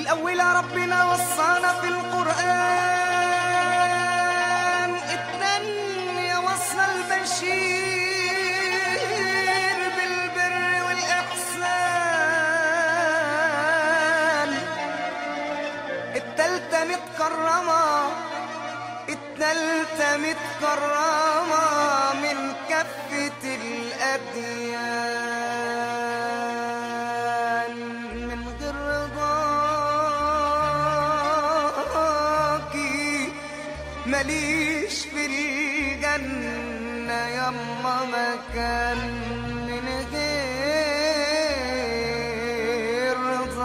الأولى ربنا وصانا في القرآن الثانية وصى البشير بالبر والإحسان التالتة متكرمة التالتة متكرمة من كافة الأديان من غير رضاكي ماليش في الجنة يما مكان من غير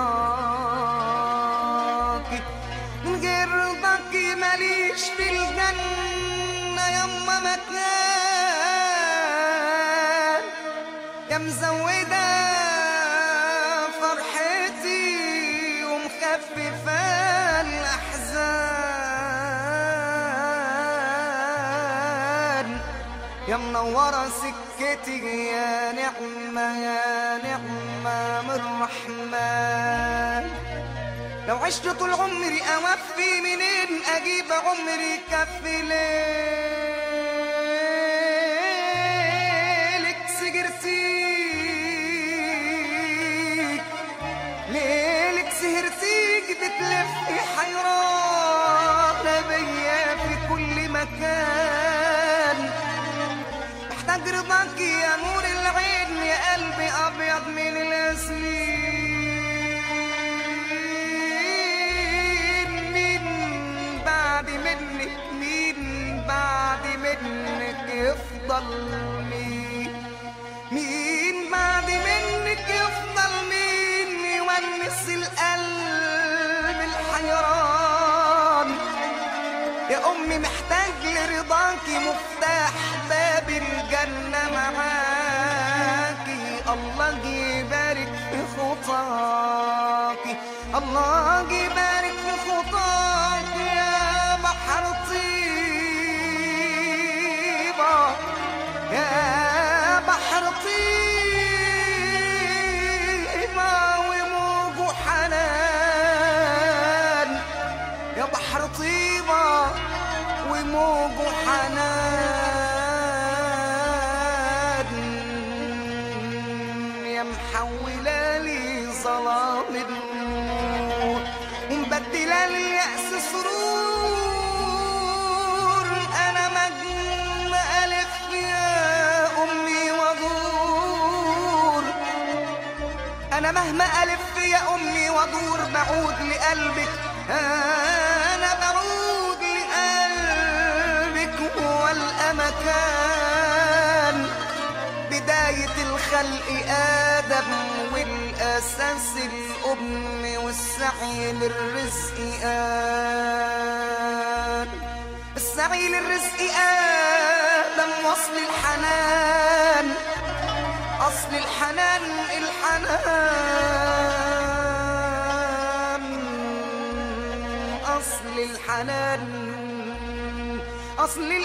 رضاكي من غير رضاكي ماليش في الجنة يما مكان يا مزودة فرحتي ومخففة الأحزان يا منورة سكتي يا نعمة يا نعمة من الرحمن لو عشت طول عمري أوفي منين أجيب عمري كفي ليلك سجرتيك ليلك سهرتيك بتلفي حيرانة بيا في كل مكان محتاج رضاك يا نور العين يا قلبي أبيض من الياسمين مين بعد منك مين بعد منك يفضل مين مين بعد منك يفضل مين يونس القلب الحيران يا أمي محتاج لرضاكي مفتاح باب الجنة معاكي الله يبارك في خطاكي الله يبارك في خطاكي يا بحر طيبة يا بحر طيبة وموجه حنان يا بحر طيبة وموجه حنان يا محولة لي ظلام النور ومبدلة لي يأس سرور أنا مجنون ألف يا أمي ودور أنا مهما ألف يا أمي وأدور بعود لقلبك أنا بعود لقلبك هو الأمكان بداية الخلق آدم والأساس الأم والسعي للرزق آدم السعي للرزق آدم وصل الحنان أصل الحنان الحنان أصل الحنان أصل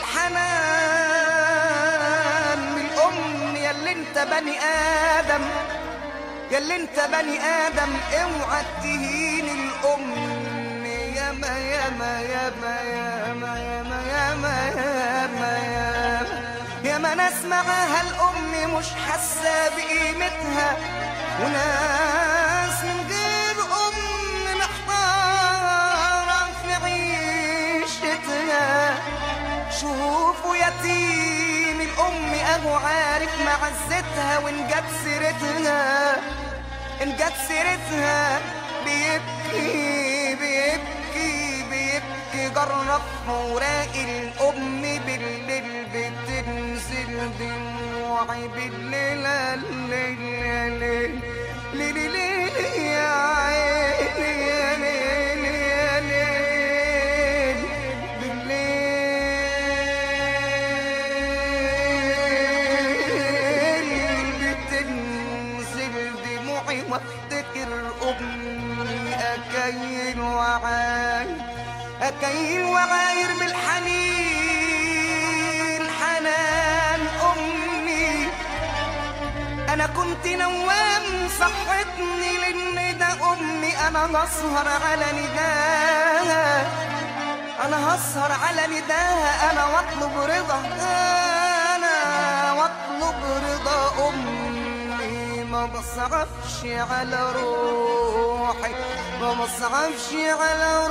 الحنان من الأم يا اللي انت بني آدم يا اللي انت بني آدم اوعى تهين الأم ياما ياما ياما ياما ياما ياما ياما ياما ياما ناس معاها الأم مش حاسة بقيمتها وناس من غير أم محتارة في عيشتها شوفوا يتيم الأم أهو عارف معزتها وإن جت سيرتها إن جت سيرتها بيبكي بيبكي بيبكي جرب فراق الأم بالليل بتنزل دموعي بالليل الليل يا ليل ليل ليل يا عيني يا ليل يا ليل بالليل بتنزل دموعي وافتكر امي اكايل وعاير اكايل وعاير بالحنين حنان امي انا كنت نوام صحتني لان ده امي انا هسهر على نداها انا هسهر على نداها انا واطلب رضا انا واطلب رضا امي ما بصعبش على روحي ما بصعبش على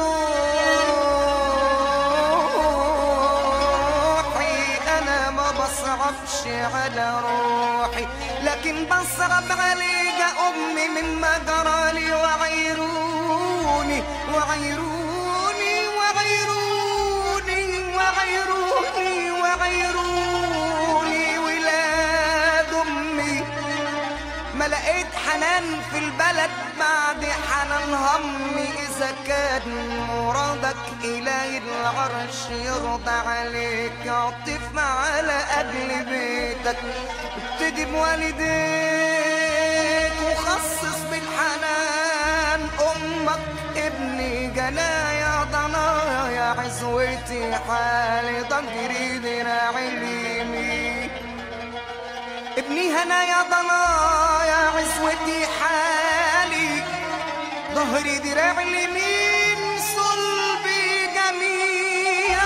روحي انا ما بصعبش على روحي لكن بصعب عليك امي مما جرالي وعيروني وعيروني وعيروني وعيروني وعيروني ولاد امي ما لقيت حنان في البلد بعد حنان همي اذا كان مرادك الهي العرش يرضى عليك عطف على اجل بيتك ابتدي بوالديك وخصص بالحنان امك ابني جنايا ضنايا عزوتي حالي ضجري دراعي اليمين ابني هنا يا ضنايا عزوتي حالي ظهري دراع اليمين صلبي جميع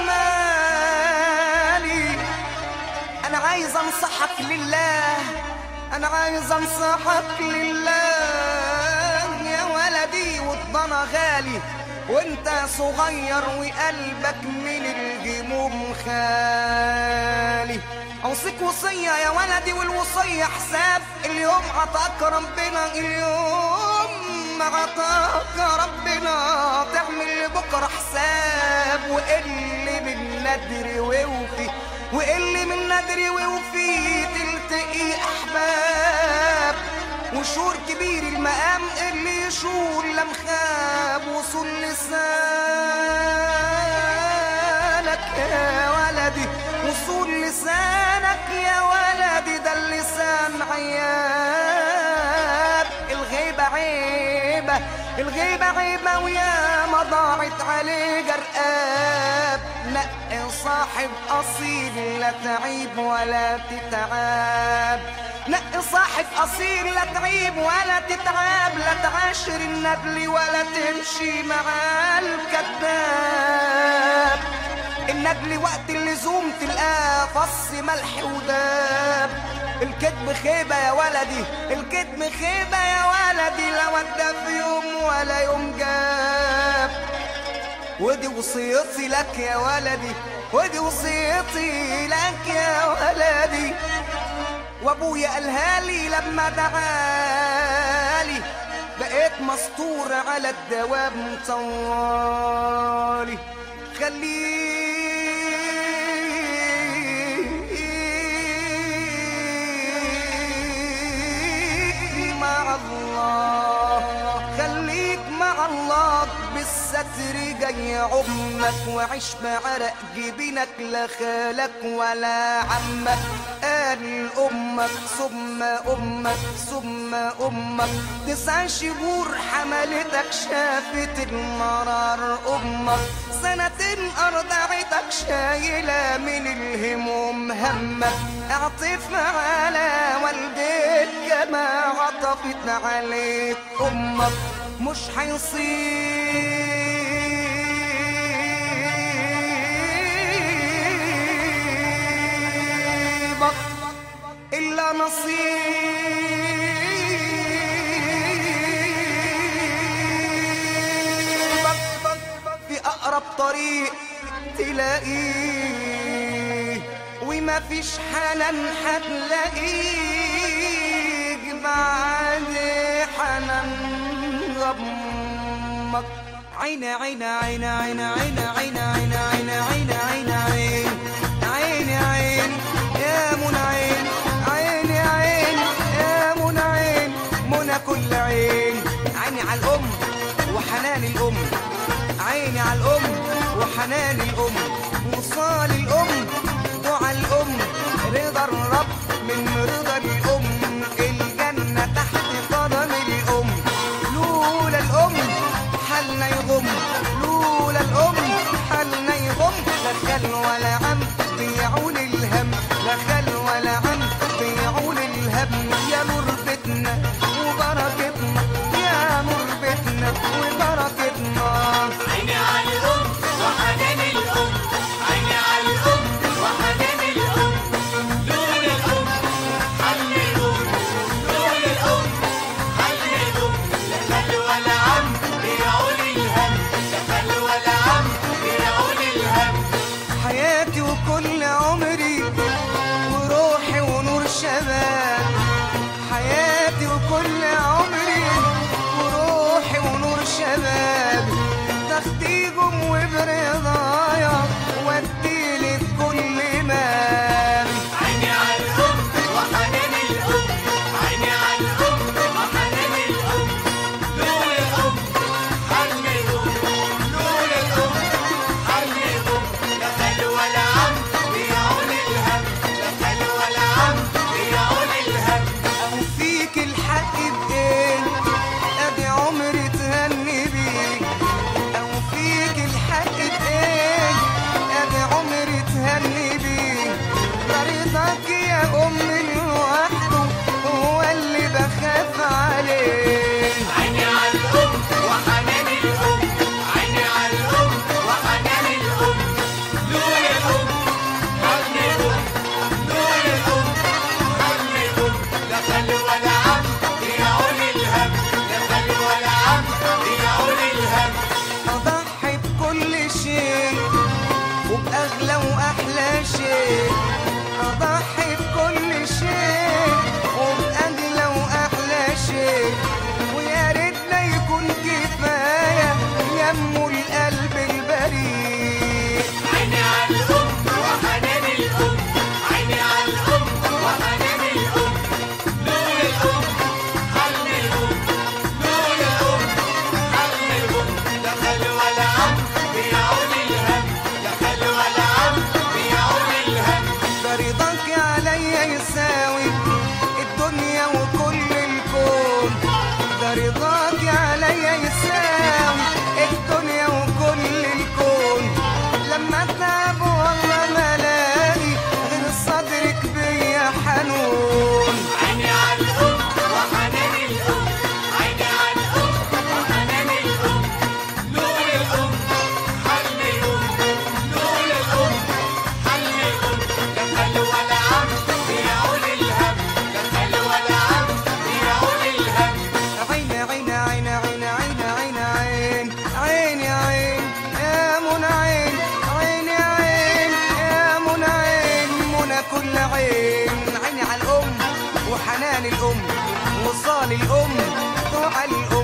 مالي انا عايز انصحك لله انا عايز انصحك لله يا ولدي والضنا غالي وانت صغير وقلبك من الجموم خالي اوصيك وصية يا ولدي والوصية حساب اليوم عطاك ربنا اليوم ما عطاك ربنا تعمل بكرة حساب وقل من ندري ووفي وقل من ندري ووفي تلتقي احباب وشور كبير المقام اللي يشور لمخاب وصول لسانك يا ولدي وصول لسانك يا ولدي ده اللسان عياب الغيبة عيبة الغيبة عيبة ويا ما ضاعت عليه جرقاب نقي صاحب أصيل لا تعيب ولا تتعاب نقي صاحب أصيل لا تعيب ولا تتعاب لا تعاشر الندل ولا تمشي مع الكذاب الندل وقت اللزوم تلقاه فص ملح وداب الكذب خيبة يا ولدي الكذب خيبة يا ولدي لا ودى في يوم ولا يوم جاب ودي وصيتي لك يا ولدي ودي وصيتي لك يا ولدي وابويا قالها لي لما دعالي بقيت مسطور على الدوام طوالي خليك مع الله خليك مع الله بالستر جاي عمك وعيش بعرق جبينك لا خالك ولا عمك قال امك ثم امك ثم امك تسع شهور حملتك شافت المرار امك سنتين ارضعتك شايله من الهموم همك اعطف على والديك كما عطفت عليك امك مش هيصيبك إلا نصيبك في أقرب طريق تلاقيه وما فيش حنان هتلاقيك بعد حنان ضمك عين عين عين عين عين عين عين عين عين عين عين عين عين يا منى عين عين عين يا منى عين منى كل عين عيني على الأم وحنان الأم عيني على الأم وحنان الأم وصال الأم دعاء الأم رضا الرب من رضا الأم الجنة تحت قدم الأم لولا الأم حالنا يغم لولا الأم حالنا يغم لا خل ولا عم ضيعوا الهم لا خل ولا عم ضيعوا الهم يا نور بيتنا وبركتنا يا نور بيتنا عم بيعول الهم أضحي بكل شيء وبأغلى وأحلى شيء أضحي بكل شيء وبأغلى وأحلى شيء ويا ريتنا يكون كفاية يمو القلب البريء عيني على الأم وحنان الأم عيني على الأم وحنان الأم نور الأم حل الأم نور الأم حل الأم لا خل ولا عم بيعول الهم لا خل ولا عم بيعول الهم ده رضاك عليا يساوي الدنيا وكل الكون ده رضاك عليا يساوي الدنيا وكل الكون لما اتعب والله ما الاقي غير صدرك بيا حنون عيني على الأم وحنان الأم عيني على الأم وحنان الأم نور الأم حل الأم نور الأم حل الأم لا خل ولا عم بيعول الهم لا خل ولا عم بيعول الهم عين عين عين عين عين عين عين عين يا عين يا منى عين عين يا عين يا منى عين منى كل عين عيني على الأم وحنان الأم وصال الأم دعاء الأم